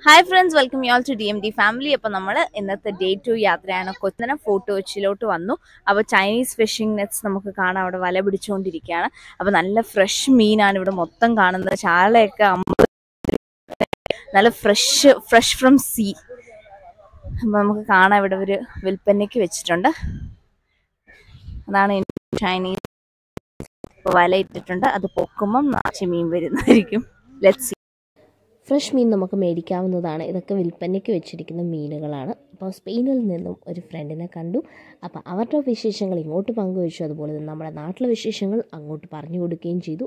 Hi friends welcome you all to D M D family അപ്പോൾ നമ്മൾ ഇന്നത്തെ day to യാത്രയാണ് കൊച്ചന ഫോർട്ട് കൊച്ചിയിലോട്ട് വന്നു അപ്പോൾ ചൈനീസ് ഫിഷിംഗ് നെറ്റ്സ് നമുക്ക് കാണാം അവിടെ വല പിടിച്ചുകൊണ്ടിരിക്കുകയാണ് അപ്പോൾ നല്ല ഫ്രഷ് മീനാണ് ഇവിടെ മൊത്തം കാണുന്നത് ചാളയൊക്കെ അമ്പത് നല്ല ഫ്രഷ് ഫ്രഷ് ഫ്രം സീ അപ്പോൾ നമുക്ക് കാണാം ഇവിടെ ഒരു വിൽപ്പനയ്ക്ക് വെച്ചിട്ടുണ്ട് അതാണ് ചൈനീസ് ഇപ്പോൾ വല ഇട്ടിട്ടുണ്ട് അത് പൊക്കുമ്പം നാച്ചി മീൻ വരുന്നതായിരിക്കും ലെറ്റ്സ് ഫ്രഷ് മീൻ നമുക്ക് മേടിക്കാവുന്നതാണ് ഇതൊക്കെ വിൽപ്പനയ്ക്ക് വെച്ചിരിക്കുന്ന മീനുകളാണ് അപ്പോൾ സ്പെയിനിൽ നിന്നും ഒരു ഫ്രണ്ടിനെ കണ്ടു അപ്പോൾ അവരുടെ വിശേഷങ്ങൾ ഇങ്ങോട്ട് പങ്കുവച്ചു അതുപോലെ തന്നെ നമ്മുടെ നാട്ടിലെ വിശേഷങ്ങൾ അങ്ങോട്ട് പറഞ്ഞു കൊടുക്കുകയും ചെയ്തു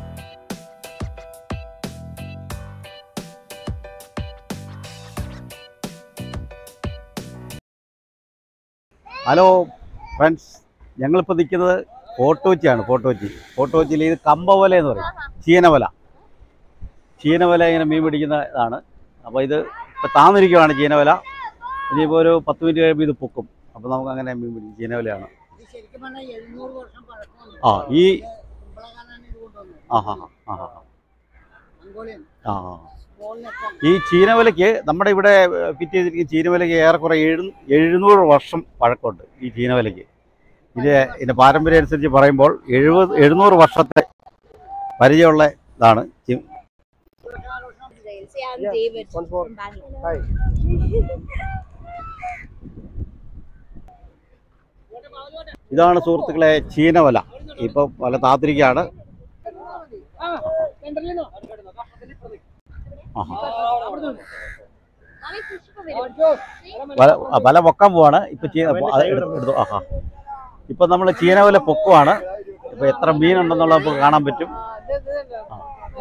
ഹലോ ഫ്രണ്ട്സ് ഞങ്ങളിപ്പോൾ നിൽക്കുന്നത് ഫോർട്ട് കൊച്ചിയാണ് ഫോർട്ട് കൊച്ചി ഫോർട്ട് കൊച്ചിയിൽ ഇത് കമ്പവല എന്ന് പറയും ചീനവല ചീനവല ഇങ്ങനെ മീൻ പിടിക്കുന്ന ഇതാണ് അപ്പോൾ ഇത് ഇപ്പോൾ താന്നിരിക്കുവാണ് ചീനവല ഇനിയിപ്പോൾ ഒരു പത്ത് മിനിറ്റ് കഴിയുമ്പോൾ ഇത് പൊക്കും അപ്പോൾ നമുക്ക് അങ്ങനെ മീൻ പിടിക്കും ചീനവലയാണ് ആ ഈ ആ ഹാ ആ ഹാ ആ ആ ഈ ചീനവലയ്ക്ക് നമ്മുടെ ഇവിടെ ഫിറ്റ് ചെയ്തിരിക്കുന്ന ചീനവലയ്ക്ക് ഏറെക്കുറെ എഴു എഴുന്നൂറ് വർഷം പഴക്കമുണ്ട് ഈ ചീനവലയ്ക്ക് ഇത് ഇതിൻ്റെ പാരമ്പര്യം അനുസരിച്ച് പറയുമ്പോൾ എഴുപത് എഴുന്നൂറ് വർഷത്തെ പരിചയമുള്ള ഇതാണ് ചി- ഇതാണ് സുഹൃത്തുക്കളെ ചീനവല ഇപ്പോൾ പല താത്തിരിക്കുകയാണ് ആഹാ. വല ആ, വല പൊക്കാൻ പോവാണ് ഇപ്പൊ ചീന അത് എടുത്തു എടുത്തു ആഹാ ഇപ്പൊ നമ്മൾ ചീനവല പൊക്കുവാണ് ഇപ്പൊ എത്ര മീനുണ്ടെന്നുള്ളത് നമുക്ക് കാണാൻ പറ്റും ആ.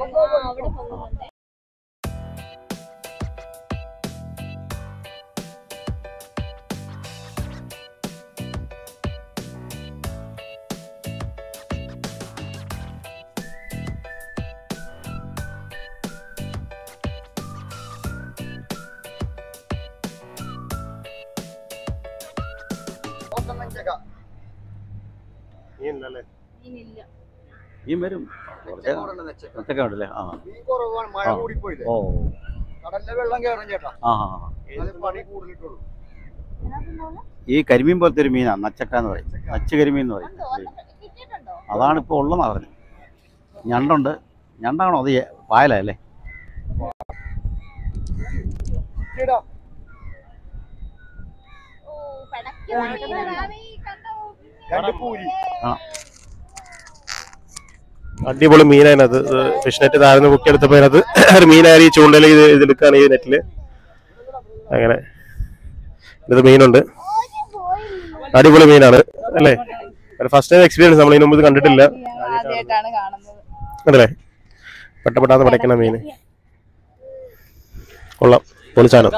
മീൻ വരും കുറച്ച് കുറച്ചൊക്കെ ഉണ്ടല്ലേ ആ കുറവാണ് മഴ ആ. കൂടിപ്പോയില്ലേ ഓ കടലിലെ വെള്ളം കയറും ചേട്ടാ ആ ആ, ആ. അത് പണി കൂടുതലിട്ടുള്ളൂ ഈ കരിമീൻ പോലത്തെ ഒരു മീനാണ് നച്ചക്ക എന്ന് പറയും നച്ച് കരിമീൻ എന്ന് പറയും അതാണ് ഇപ്പോൾ ഉള്ളതെന്നാ പറഞ്ഞത് ഞണ്ടുണ്ട് ഞണ്ടാണോ അത് ഏ- പായലല്ലേ ഇടാ രണ്ട് പൂരി അടിപൊളി മീനായത് ഫിഷ് നെറ്റ് താഴ്ന്ന് പൊക്കിയെടുത്തപ്പോ അതിനകത്ത് ഒരു മീനായി ചൂണ്ടയിൽ ഇത് ഇതെടുക്കാണ് ഈ നെറ്റില് അങ്ങനെ ഇത് മീനുണ്ട് അടിപൊളി മീനാണ് അല്ലേ ഫസ്റ്റ് ടൈം എക്സ്പീരിയൻസ് നമ്മൾ ഇതിനു മുമ്പ് ഇത് കണ്ടിട്ടില്ല ആദ്യമായിട്ടാണ് കാണുന്നത് അതല്ലേ പെട്ടപ്പെട്ടാന്ന് പടയ്ക്കുന്ന മീന് കൊള്ളാം പൊളിച്ചാനം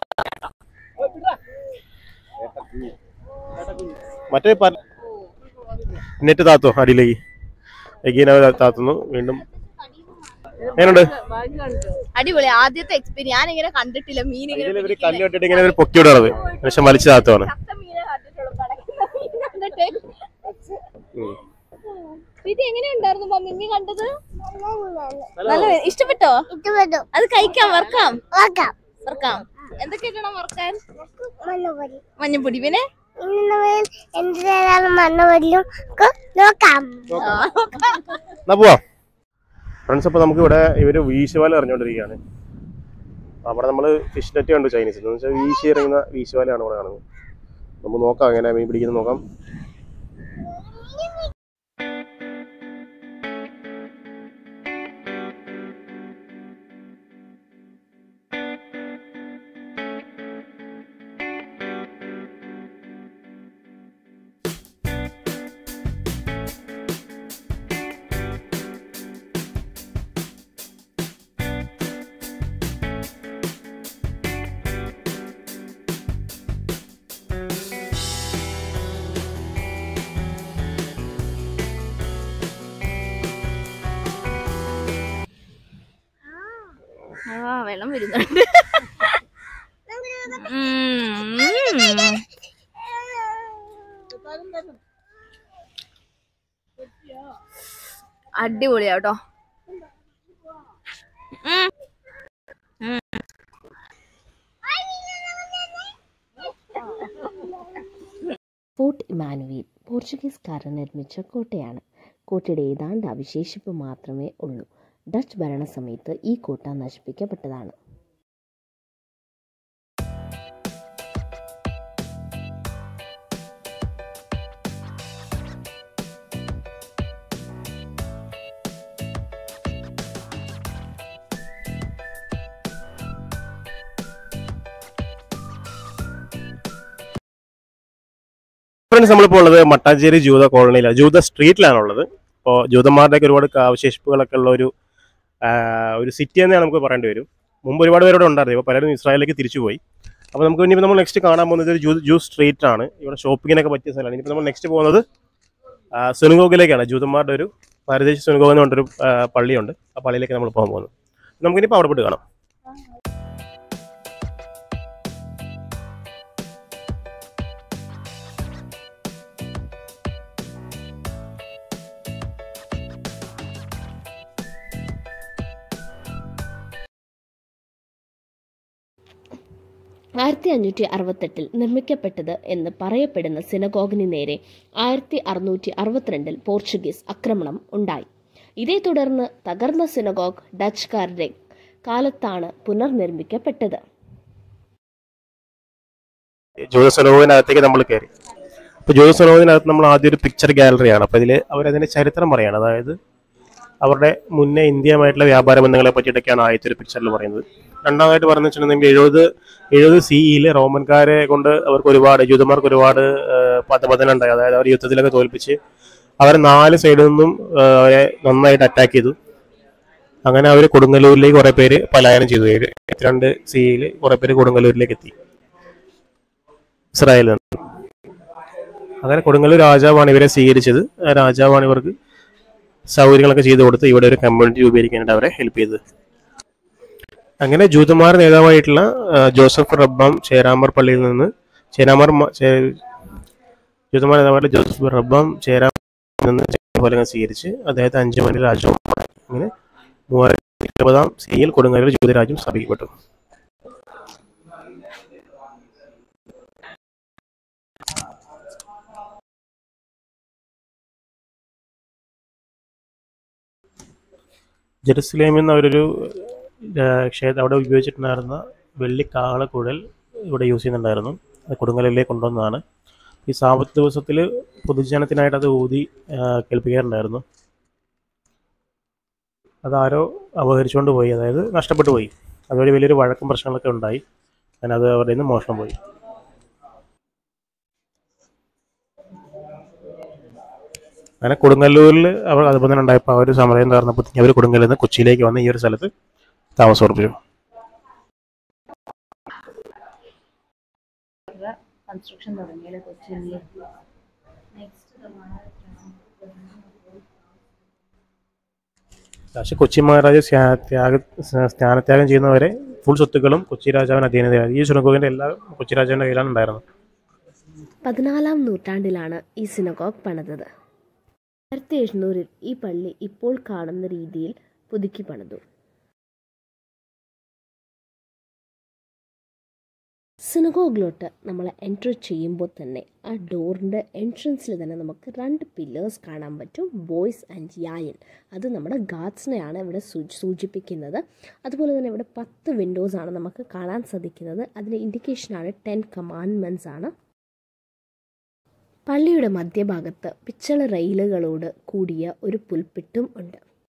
മറ്റേ പ- നെറ്റ് താത്തോ അടിയിലേക്ക് എഗീന താത്തുന്നു വീണ്ടും എങ്ങനെയുണ്ട് അടിപൊളി ആദ്യത്തെ എക്സ്പീരിയൻസ് ഞാൻ ഇങ്ങനെ കണ്ടിട്ടില്ല മീൻ ഇങ്ങനെ ഇതിൽ ഇവര് കല്ല് കെട്ടിട്ട് ഇങ്ങനെ ഇവര് പൊക്കി വിടുന്നത് പക്ഷെ വലിച്ചു താത്തുവാണ് ചത്ത മീനെ കണ്ടിട്ടുള്ളൂ പടക്കുന്ന മീൻ കണ്ടിട്ട് ഉം. ഇത് എങ്ങനെയുണ്ടായിരുന്നു മമ്മി മീൻ കണ്ടത് നല്ല ഇഷ്ടപ്പെട്ടോ ഇഷ്ടപ്പെട്ടു അത് കഴിക്കാം വറക്കാം നോക്കാം വറക്കാം എന്തൊക്കെ ഇടണം വറക്കാൻ മണ്ണുപൊടി മഞ്ഞപ്പൊടി പിന്നെ ഇന്നുവേൽ എന്ത് തരാനും മണ്ണുപൊടിയും ഒക്കെ നോക്കാം എന്നാ പോവാം ഫ്രണ്ട്സ് അപ്പോൾ നമുക്ക് ഇവിടെ ഇവര് വീശുവാല എറിഞ്ഞുകൊണ്ടിരിക്കുകയാണ് അവിടെ നമ്മൾ ഫിഷ് നെറ്റ് കണ്ടു ചൈനീസ് എന്ന് വെച്ചാൽ വീശി ഇറങ്ങുന്ന വീശുവാലയാണ് ഇവിടെ കാണുന്നത് നമുക്ക് നോക്കാം എങ്ങനെ മീൻ പിടിക്കുന്നത് നോക്കാം ആ വെള്ളം വരുന്നുണ്ട് ഉം. അടിപൊളിയാട്ടോ ഫോർട്ട് ഇമാനുവേൽ പോർച്ചുഗീസുകാരൻ നിർമ്മിച്ച കോട്ടയാണ് കോട്ടയുടെ ഏതാണ്ട് അവശേഷിപ്പ് മാത്രമേ ഉള്ളൂ ഡച്ച് ഭരണസമയത്ത് ഈ കോട്ട നശിപ്പിക്കപ്പെട്ടതാണ് ഫ്രണ്ട്സ് നമ്മളിപ്പോൾ ഉള്ളത് മട്ടാഞ്ചേരി ജൂത കോളനിയിലാണ് ജൂത സ്ട്രീറ്റിലാണ് ഉള്ളത് അപ്പോൾ ജൂതന്മാരുടെയൊക്കെ ഒരുപാട് അവശേഷിപ്പുകളൊക്കെ ഉള്ള ഒരു ആ, ഒരു സിറ്റി തന്നെയാണ് നമുക്ക് പറയേണ്ടി വരും മുമ്പ് ഒരുപാട് പേരോട് ഉണ്ടായിരുന്നു ഇപ്പോൾ പലരും ഇസ്രായേലിലേക്ക് തിരിച്ചു പോയി അപ്പോൾ നമുക്ക് ഇനിയിപ്പോൾ നമ്മൾ നെക്സ്റ്റ് കാണാൻ പോകുന്നത് ഒരു ജൂ ജൂ സ്ട്രീറ്റ് ആണ് ഇവിടെ ഷോപ്പിങ്ങിനൊക്കെ പറ്റിയ സ്ഥലമാണ് ഇനിയിപ്പോൾ നമ്മൾ നെക്സ്റ്റ് പോകുന്നത് സുനുഗോഗിലേക്കാണ് ജൂതന്മാരുടെ ഒരു ഭാരതേശ് സുനുഗോഗ് എന്ന് പറഞ്ഞൊരു ആ, പള്ളിയുണ്ട് ആ പള്ളിയിലേക്ക് നമ്മൾ പോകാൻ പോകുന്നത് നമുക്കിനിപ്പോൾ അവിടെ പോയിട്ട് കാണാം ആയിരത്തി അഞ്ഞൂറ്റി അറുപത്തെട്ടിൽ നിർമ്മിക്കപ്പെട്ടത് എന്ന് പറയപ്പെടുന്ന സിനഗോഗിന് നേരെ ആയിരത്തി അറുന്നൂറ്റി അറുപത്തിരണ്ടിൽ പോർച്ചുഗീസ് ആക്രമണം ഉണ്ടായി ഇതേ തുടർന്ന് തകർന്ന സിനഗോഗ് ഡച്ചുകാരുടെ കാലത്താണ് പുനർനിർമ്മിക്കപ്പെട്ടത് ജോസ് സനോവിനകത്തേക്ക് നമ്മൾ കയറി അപ്പോൾ ജോസ് സനോവിനകത്ത് നമ്മൾ ആദ്യം ഒരു പിക്ചർ ഗാലറിയാണ് അപ്പോൾ ഇതിൽ അവരതിൻ്റെ ചരിത്രം പറയാണ് അതായത് അവരുടെ മുന്നേ ഇന്ത്യയുമായിട്ടുള്ള വ്യാപാര ബന്ധങ്ങളെ പറ്റിയിട്ടൊക്കെയാണ് ആദ്യത്തെ ഒരു പിക്ചറിൽ പറയുന്നത് രണ്ടാമതായിട്ട് പറഞ്ഞു വെച്ചിട്ടുണ്ടെങ്കിൽ എഴുപത് എഴുപത് സിഇയിൽ റോമൻകാരെ കൊണ്ട് അവർക്ക് ഒരുപാട് ജൂതന്മാർക്ക് ഒരുപാട് പതപതനം ഉണ്ടായി അതായത് അവർ യുദ്ധത്തിലൊക്കെ തോൽപ്പിച്ച് അവരെ നാല് സൈഡിൽ നിന്നും ആ, അവരെ നന്നായിട്ട് അറ്റാക്ക് ചെയ്തു അങ്ങനെ അവർ കൊടുങ്ങല്ലൂരിലേക്ക് കുറേ പേര് പലായനം ചെയ്തു എഴുപത്തിരണ്ട് സിഇയിൽ കുറേ പേര് കൊടുങ്ങല്ലൂരിലേക്ക് എത്തി ഇസ്രായേലിൽ നിന്ന് അങ്ങനെ കൊടുങ്ങല്ലൂർ രാജാവാണ് ഇവരെ സ്വീകരിച്ചത് ആ രാജാവാണ് ഇവർക്ക് സൗകര്യങ്ങളൊക്കെ ചെയ്തു കൊടുത്ത് ഇവിടെ ഒരു കമ്മ്യൂണിറ്റി രൂപീകരിക്കാനായിട്ട് അവരെ ഹെൽപ്പ് ചെയ്തത് അങ്ങനെ ജൂതന്മാർ നേതാവായിട്ടുള്ള ആ, ജോസഫ് റബ്ബാം ചേരാമർ പള്ളിയിൽ നിന്ന് ചേരാമർ മ- ചേ- ജൂതന്മാർ നേതാവായിട്ടുള്ള ജോസഫ് റബ്ബാം ചേരാമർ നിന്ന് ഫലങ്ങൾ സ്വീകരിച്ച് അദ്ദേഹത്തെ അഞ്ചു മണി രാജകുമാരൻ അങ്ങനെ മൂവായിരത്തി ഇരുപതാം സിയിൽ കൊടുങ്ങല്ലൂർ ജൂതരാജ്യം സ്ഥാപിക്കപ്പെട്ടു ജെറുസലേമിൽ നിന്ന് അവരൊരു ക്ഷേത്രം അവിടെ ഉപയോഗിച്ചിട്ടുണ്ടായിരുന്ന വെള്ളി കാളക്കുഴൽ ഇവിടെ യൂസ് ചെയ്യുന്നുണ്ടായിരുന്നു അത് കൊടുങ്ങലിലേക്ക് കൊണ്ടുവന്നതാണ് ഈ സാപത്ത് ദിവസത്തിൽ പൊതുജനത്തിനായിട്ട് അത് ഊതി ആ, കേൾപ്പിക്കാറുണ്ടായിരുന്നു അതാരോ അപഹരിച്ചുകൊണ്ട് പോയി അതായത് നഷ്ടപ്പെട്ടു പോയി അതുവഴി വലിയൊരു വഴക്കും പ്രശ്നങ്ങളൊക്കെ ഉണ്ടായി അങ്ങനെ അത് അവരുടെ നിന്ന് മോഷണം പോയി അങ്ങനെ കൊടുങ്ങല്ലൂരിൽ അവർ അതുപോലെ തന്നെ ഉണ്ടായപ്പോൾ ആ ഒരു സമരം തീർന്നപ്പോൾ അവർ കൊടുങ്ങല്ലൂരിൽ നിന്ന് കൊച്ചിയിലേക്ക് വന്ന് ഈ ഒരു സ്ഥലത്ത് താമസം ഉറപ്പിച്ചു കൺസ്ട്രക്ഷൻ തുടങ്ങിയത് കൊച്ചിയിൽ പക്ഷേ കൊച്ചി മഹാരാജ സ്യാ- ത്യാഗ സ് സ്ഥാനത്യാഗം ചെയ്യുന്നവരെ ഫുൾ സ്വത്തുക്കളും കൊച്ചി രാജാവിന് അധീനതയായി ഈ ശുനഗോഗിൻ്റെ എല്ലാ കൊച്ചി രാജാവിൻ്റെ കയ്യിലാണ് ഉണ്ടായിരുന്നത് പതിനാലാം നൂറ്റാണ്ടിലാണ് ഈ സിനഗോഗ് പണിതത് ആയിരത്തി എഴുന്നൂറിൽ ഈ പള്ളി ഇപ്പോൾ കാണുന്ന രീതിയിൽ പുതുക്കി പണിതു സിനഗോഗിലോട്ട് നമ്മൾ എൻറ്റർ ചെയ്യുമ്പോൾ തന്നെ ആ ഡോറിൻ്റെ എൻട്രൻസിൽ തന്നെ നമുക്ക് രണ്ട് പില്ലേഴ്സ് കാണാൻ പറ്റും ബോയ്സ് ആൻഡ് യായൻ അത് നമ്മുടെ ഗാഡ്സിനെയാണ് ഇവിടെ സൂ- സൂചിപ്പിക്കുന്നത് അതുപോലെ തന്നെ ഇവിടെ പത്ത് വിൻഡോസ് ആണ് നമുക്ക് കാണാൻ സാധിക്കുന്നത് അതിൻ്റെ ഇൻഡിക്കേഷനാണ് ടെൻ കമാൻഡ്മെൻറ്റ്സ് ആണ് പള്ളിയുടെ മധ്യഭാഗത്ത് പിച്ചള റെയിലുകളോട് കൂടിയ ഒരു പുൽപ്പിട്ടും ഉണ്ട്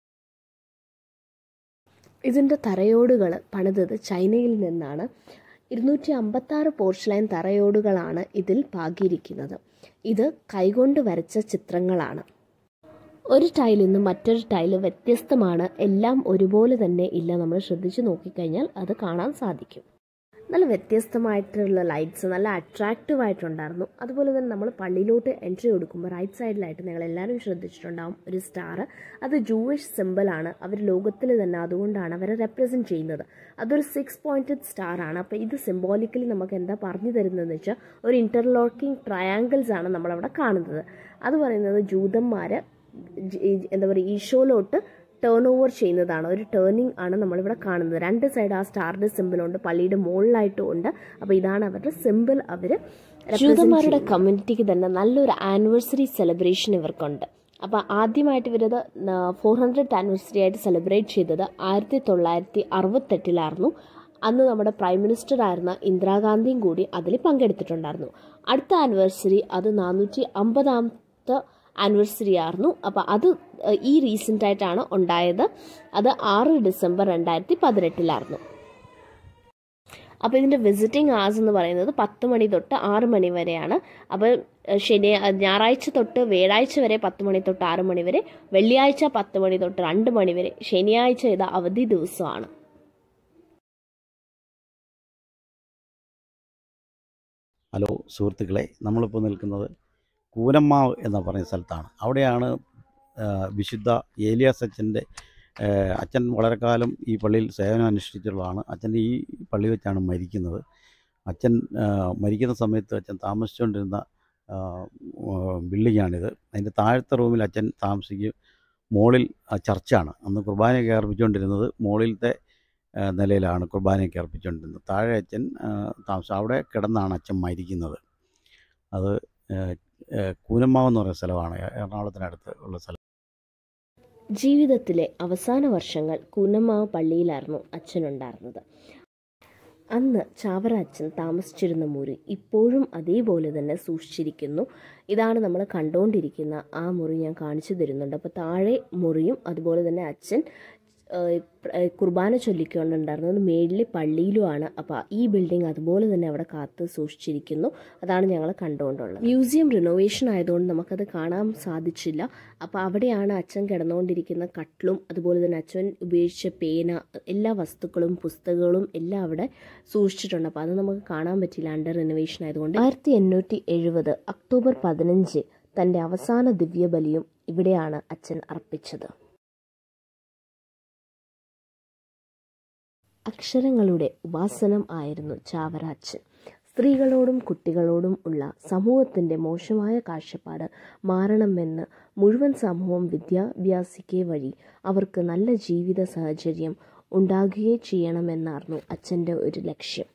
ഇതിൻ്റെ തറയോടുകൾ പണിതത് ചൈനയിൽ നിന്നാണ് ഇരുന്നൂറ്റി അമ്പത്താറ് പോർച്ച്ലൈൻ തറയോടുകളാണ് ഇതിൽ പാകിയിരിക്കുന്നത് ഇത് കൈകൊണ്ട് വരച്ച ചിത്രങ്ങളാണ് ഒരു ടൈലിൽ നിന്നും മറ്റൊരു ടൈല് വ്യത്യസ്തമാണ് എല്ലാം ഒരുപോലെ തന്നെ ഇല്ല നമ്മൾ ശ്രദ്ധിച്ച് നോക്കിക്കഴിഞ്ഞാൽ അത് കാണാൻ സാധിക്കും നല്ല വ്യത്യസ്തമായിട്ടുള്ള ലൈറ്റ്സ് നല്ല അട്രാക്റ്റീവ് ആയിട്ടുണ്ടായിരുന്നു അതുപോലെ തന്നെ നമ്മൾ പള്ളിയിലോട്ട് എൻട്രി കൊടുക്കുമ്പോൾ റൈറ്റ് സൈഡിലായിട്ട് നിങ്ങൾ എല്ലാവരും ശ്രദ്ധിച്ചിട്ടുണ്ടാവും ഒരു സ്റ്റാർ അത് ജൂയിഷ് സിമ്പിളാണ് അവർ ലോകത്തിൽ തന്നെ അതുകൊണ്ടാണ് അവരെ റെപ്രസെൻറ്റ് ചെയ്യുന്നത് അതൊരു സിക്സ് പോയിൻറ്റഡ് സ്റ്റാർ ആണ് അപ്പോൾ ഇത് സിംബോളിക്കലി നമുക്ക് എന്താ പറഞ്ഞു തരുന്നതെന്ന് വെച്ചാൽ ഒരു ഇൻ്റർലോക്കിംഗ് ട്രയാങ്കിൾസ് ആണ് നമ്മളവിടെ കാണുന്നത് അത് പറയുന്നത് ജൂതന്മാർ എന്താ പറയുക ഈശോയിലോട്ട് ടേൺ ഓവർ ചെയ്യുന്നതാണ് ഒരു ടേണിംഗ് ആണ് നമ്മളിവിടെ കാണുന്നത് രണ്ട് സൈഡ് ആ സ്റ്റാറിൻ്റെ സിമ്പിളുണ്ട് പള്ളിയുടെ മുകളിലായിട്ടും ഉണ്ട് അപ്പോൾ ഇതാണ് അവരുടെ സിമ്പിൾ അവർ ജൂതന്മാരുടെ കമ്മ്യൂണിറ്റിക്ക് തന്നെ നല്ലൊരു ആനിവേഴ്സറി സെലിബ്രേഷൻ ഇവർക്കുണ്ട് അപ്പോൾ ആദ്യമായിട്ട് ഇവരത് ഫോർ ഹൺഡ്രഡ് ആനിവേഴ്സറി ആയിട്ട് സെലിബ്രേറ്റ് ചെയ്തത് ആയിരത്തി തൊള്ളായിരത്തി അറുപത്തെട്ടിലായിരുന്നു അന്ന് നമ്മുടെ പ്രൈം മിനിസ്റ്റർ ആയിരുന്ന ഇന്ദിരാഗാന്ധിയും കൂടി അതിൽ പങ്കെടുത്തിട്ടുണ്ടായിരുന്നു അടുത്ത ആനിവേഴ്സറി അത് നാനൂറ്റി അമ്പതാമത്തെ ആനിവേഴ്സറി ആയിരുന്നു അപ്പോൾ അത് ഏഹ്, ഈ റീസെൻ്റ് ആയിട്ടാണ് ഉണ്ടായത് അത് ആറ് ഡിസംബർ രണ്ടായിരത്തി പതിനെട്ടിലായിരുന്നു അപ്പോൾ ഇതിൻ്റെ വിസിറ്റിംഗ് ആസ് എന്ന് പറയുന്നത് പത്ത് മണി തൊട്ട് ആറ് മണി വരെയാണ് അപ്പോൾ ഏഹ്, ശനി അഹ് ഞായറാഴ്ച തൊട്ട് വ്യാഴാഴ്ച വരെ പത്ത് മണി തൊട്ട് ആറ് മണി വരെ വെള്ളിയാഴ്ച പത്ത് മണി തൊട്ട് രണ്ട് മണി വരെ ശനിയാഴ്ച ഇത് അവധി ദിവസമാണ് ഹലോ സുഹൃത്തുക്കളെ നമ്മളിപ്പോൾ നിൽക്കുന്നത് കൂനമ്മാവ് എന്ന് പറയുന്ന സ്ഥലത്താണ് അവിടെയാണ് ആ, വിശുദ്ധ ഏലിയാസ് അച്ഛൻ്റെ ആ, അച്ഛൻ വളരെ കാലം ഈ പള്ളിയിൽ സേവനം അനുഷ്ഠിച്ചിട്ടുള്ളതാണ് അച്ഛൻ ഈ പള്ളി വെച്ചാണ് മരിക്കുന്നത് അച്ഛൻ ആ, മരിക്കുന്ന സമയത്ത് അച്ഛൻ താമസിച്ചുകൊണ്ടിരുന്ന ആ, ബിൽഡിങ്ങാണിത് അതിൻ്റെ താഴത്തെ റൂമിൽ അച്ഛൻ താമസിക്കും മുകളിൽ ആ, ചർച്ചാണ് അന്ന് കുർബാനയൊക്കെ അർപ്പിച്ചുകൊണ്ടിരുന്നത് മുകളിലത്തെ ആ, നിലയിലാണ് കുർബാനയൊക്കെ അർപ്പിച്ചുകൊണ്ടിരുന്നത് താഴെ അച്ഛൻ ആ, താമസം അവിടെ കിടന്നാണ് അച്ഛൻ മരിക്കുന്നത് അത് ആ, ആ, കൂനമ്മാവ് എന്ന് പറയുന്ന സ്ഥലമാണ് എറണാകുളത്തിനടുത്ത് ഉള്ള സ്ഥലം ജീവിതത്തിലെ അവസാന വർഷങ്ങൾ കൂനമ്മാവ് പള്ളിയിലായിരുന്നു അച്ഛനുണ്ടായിരുന്നത് അന്ന് ചാവറ അച്ഛൻ താമസിച്ചിരുന്ന മുറി ഇപ്പോഴും അതേപോലെ തന്നെ സൂക്ഷിച്ചിരിക്കുന്നു ഇതാണ് നമ്മൾ കണ്ടുകൊണ്ടിരിക്കുന്ന ആ മുറി ഞാൻ കാണിച്ചു തരുന്നുണ്ട് അപ്പോൾ താഴെ മുറിയും അതുപോലെ തന്നെ അച്ഛൻ ഏഹ്, പ്ര- ഏഹ്, കുർബാന ചൊല്ലിക്കൊണ്ടുണ്ടായിരുന്നത് മേളിൽ പള്ളിയിലുമാണ് അപ്പോൾ ഈ ബിൽഡിംഗ് അതുപോലെ തന്നെ അവിടെ കാത്ത് സൂക്ഷിച്ചിരിക്കുന്നു അതാണ് ഞങ്ങൾ കണ്ടുകൊണ്ടുള്ളത് മ്യൂസിയം റിനോവേഷൻ ആയതുകൊണ്ട് നമുക്കത് കാണാൻ സാധിച്ചില്ല അപ്പോൾ അവിടെയാണ് അച്ഛൻ കിടന്നുകൊണ്ടിരിക്കുന്ന കട്ടിലും അതുപോലെ തന്നെ അച്ഛൻ ഉപയോഗിച്ച പേന എല്ലാ വസ്തുക്കളും പുസ്തകങ്ങളും എല്ലാം അവിടെ സൂക്ഷിച്ചിട്ടുണ്ട് അപ്പോൾ അത് നമുക്ക് കാണാൻ പറ്റില്ല അണ്ടർ റിനോവേഷൻ ആയതുകൊണ്ട് ആയിരത്തി എണ്ണൂറ്റി എഴുപത് ഒക്ടോബർ പതിനഞ്ച് തൻ്റെ അവസാന ദിവ്യബലിയും ഇവിടെയാണ് അച്ഛൻ അർപ്പിച്ചത് അക്ഷരങ്ങളുടെ ഉപാസനം ആയിരുന്നു ചാവറ അച്ഛൻ സ്ത്രീകളോടും കുട്ടികളോടും ഉള്ള സമൂഹത്തിൻ്റെ മോശമായ കാഴ്ചപ്പാട് മാറണമെന്ന് മുഴുവൻ സമൂഹം വിദ്യാഭ്യാസിക്കെ വഴി അവർക്ക് നല്ല ജീവിത സാഹചര്യം ഉണ്ടാകുകയും ചെയ്യണമെന്നായിരുന്നു അച്ഛൻ്റെ ഒരു ലക്ഷ്യം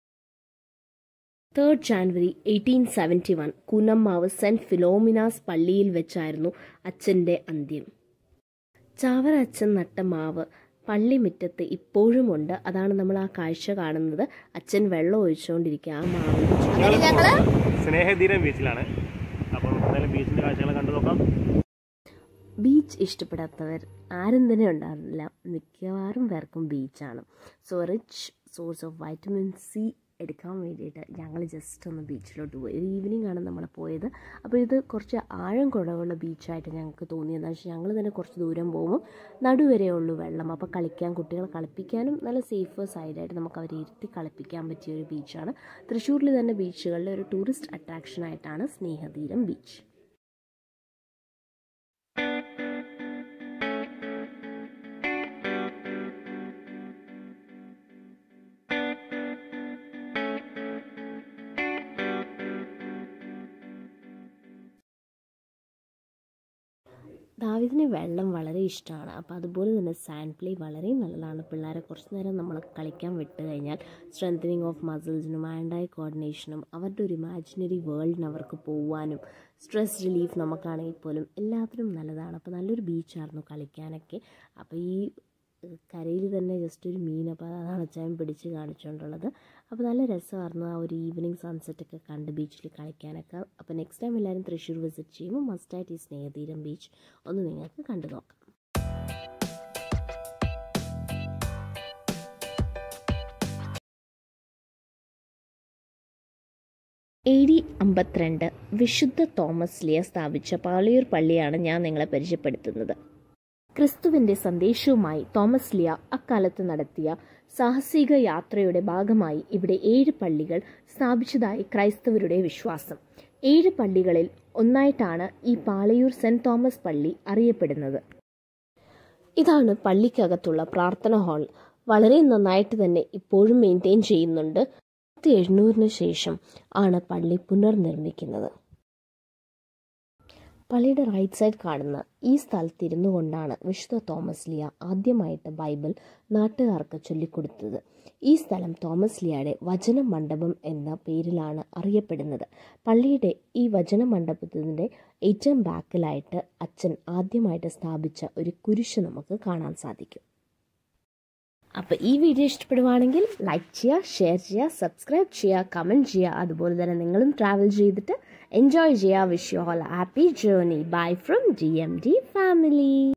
third January eighteen seventy one Kunnammavu Saint Philomena's പള്ളിയിൽ വെച്ചായിരുന്നു അച്ഛൻ്റെ അന്ത്യം ചാവറ അച്ഛൻ നട്ട മാവ് പള്ളിമുറ്റത്ത് ഇപ്പോഴും ഉണ്ട് അതാണ് നമ്മൾ ആ കാഴ്ച കാണുന്നത് അച്ഛൻ വെള്ളം ഒഴിച്ചുകൊണ്ടിരിക്കുക ആ മാവിൽ അങ്ങനെ ഞങ്ങള് സ്നേഹതീരം ബീച്ചിലാണ് അപ്പം എന്തായാലും ബീച്ചിൻ്റെ കാഴ്ചകൾ കണ്ടു നോക്കാം ബീച്ച് ഇഷ്ടപ്പെടാത്തവർ ആരും തന്നെ ഉണ്ടാവില്ല മിക്കവാറും പേർക്കും ബീച്ചാണ് so rich source of vitamin C എടുക്കാൻ വേണ്ടിയിട്ട് ഞങ്ങൾ ജസ്റ്റ് ഒന്ന് ബീച്ചിലോട്ട് പോയി ഒരു ഈവനിങ് ആണ് നമ്മൾ പോയത് അപ്പോൾ ഇത് കുറച്ച് ആഴം കുറവുള്ള ബീച്ചായിട്ട് ഞങ്ങൾക്ക് തോന്നി എന്താ വെച്ചാൽ ഞങ്ങൾ തന്നെ കുറച്ച് ദൂരം പോകുമ്പോൾ നടുവരെ ഉള്ളൂ വെള്ളം അപ്പോൾ കളിക്കാൻ കുട്ടികളെ കളിപ്പിക്കാനും നല്ല സേഫ് സൈഡായിട്ട് നമുക്ക് അവരെ ഇരുത്തി കളിപ്പിക്കാൻ പറ്റിയ ഒരു ബീച്ചാണ് തൃശ്ശൂരിൽ തന്നെ ബീച്ചുകളിലെ ഒരു ടൂറിസ്റ്റ് അട്രാക്ഷനായിട്ടാണ് സ്നേഹതീരം ബീച്ച് ദാവിദിന് വെള്ളം വളരെ ഇഷ്ടമാണ് അപ്പോൾ അതുപോലെ തന്നെ സാൻഡ് പ്ലേ വളരെ നല്ലതാണ് പിള്ളേരെ കുറച്ച് നേരം നമ്മൾ കളിക്കാൻ വിട്ട് കഴിഞ്ഞാൽ സ്ട്രെങ്തനിങ് ഓഫ് മസിൽസിനും ആൻഡായി കോർഡിനേഷനും അവരുടെ ഒരു ഇമാജിനറി വേൾഡിന് അവർക്ക് പോവാനും സ്ട്രെസ് റിലീഫ് നമുക്കാണെങ്കിൽ പോലും എല്ലാത്തിനും നല്ലതാണ് അപ്പോൾ നല്ലൊരു ബീച്ചായിരുന്നു കളിക്കാനൊക്കെ അപ്പോൾ ഈ കരയിൽ തന്നെ ജസ്റ്റ് ഒരു മീൻ അപ്പോൾ അതാണ് അച്ചായൻ പിടിച്ച് കാണിച്ചുകൊണ്ടുള്ളത് അപ്പോൾ നല്ല രസമായിരുന്നു ആ ഒരു ഈവനിങ് സൺസെറ്റ് ഒക്കെ കണ്ട് ബീച്ചിൽ കളിക്കാനൊക്കെ അപ്പോൾ നെക്സ്റ്റ് ടൈം എല്ലാവരും തൃശ്ശൂർ വിസിറ്റ് ചെയ്യുമ്പോൾ മസ്റ്റായിട്ട് ഈ സ്നേഹതീരം ബീച്ച് ഒന്ന് നിങ്ങൾക്ക് കണ്ടു നോക്കാം എ ഡി അമ്പത്തിരണ്ട് വിശുദ്ധ തോമസ് ലിയ സ്ഥാപിച്ച പാളിയൂർ പള്ളിയാണ് ഞാൻ നിങ്ങളെ പരിചയപ്പെടുത്തുന്നത് ക്രിസ്തുവിന്റെ സന്ദേശവുമായി തോമസ് ലിയ അക്കാലത്ത് നടത്തിയ സാഹസിക യാത്രയുടെ ഭാഗമായി ഇവിടെ ഏഴ് പള്ളികൾ സ്ഥാപിച്ചതായി ക്രൈസ്തവരുടെ വിശ്വാസം ഏഴ് പള്ളികളിൽ ഒന്നായിട്ടാണ് ഈ പാളയൂർ സെന്റ് തോമസ് പള്ളി അറിയപ്പെടുന്നത് ഇതാണ് പള്ളിക്കകത്തുള്ള പ്രാർത്ഥന ഹാൾ വളരെ നന്നായിട്ട് തന്നെ ഇപ്പോഴും മെയിൻറ്റെയിൻ ചെയ്യുന്നുണ്ട് ആയിരത്തി എഴുന്നൂറിന് ശേഷം ആണ് പള്ളി പുനർനിർമ്മിക്കുന്നത് പള്ളിയുടെ റൈറ്റ് സൈഡ് കാണുന്ന ഈ സ്ഥലത്തിരുന്നു കൊണ്ടാണ് വിശുദ്ധ തോമസ് ലിയ ആദ്യമായിട്ട് ബൈബിൾ നാട്ടുകാർക്ക് ചൊല്ലിക്കൊടുത്തത് ഈ സ്ഥലം തോമസ് ലിയയുടെ വചന മണ്ഡപം എന്ന പേരിലാണ് അറിയപ്പെടുന്നത് പള്ളിയുടെ ഈ വചന മണ്ഡപത്തിൻ്റെ ഏറ്റവും ബാക്കിലായിട്ട് അച്ഛൻ ആദ്യമായിട്ട് സ്ഥാപിച്ച ഒരു കുരിശ് നമുക്ക് കാണാൻ സാധിക്കും അപ്പോൾ ഈ വീഡിയോ ഇഷ്ടപ്പെടുവാണെങ്കിൽ ലൈക്ക് ചെയ്യുക ഷെയർ ചെയ്യുക സബ്സ്ക്രൈബ് ചെയ്യുക കമൻറ്റ് ചെയ്യുക അതുപോലെ തന്നെ നിങ്ങളും ട്രാവൽ ചെയ്തിട്ട് എൻജോയ് ചെയ്യുക wish you all happy journey bye from G M D family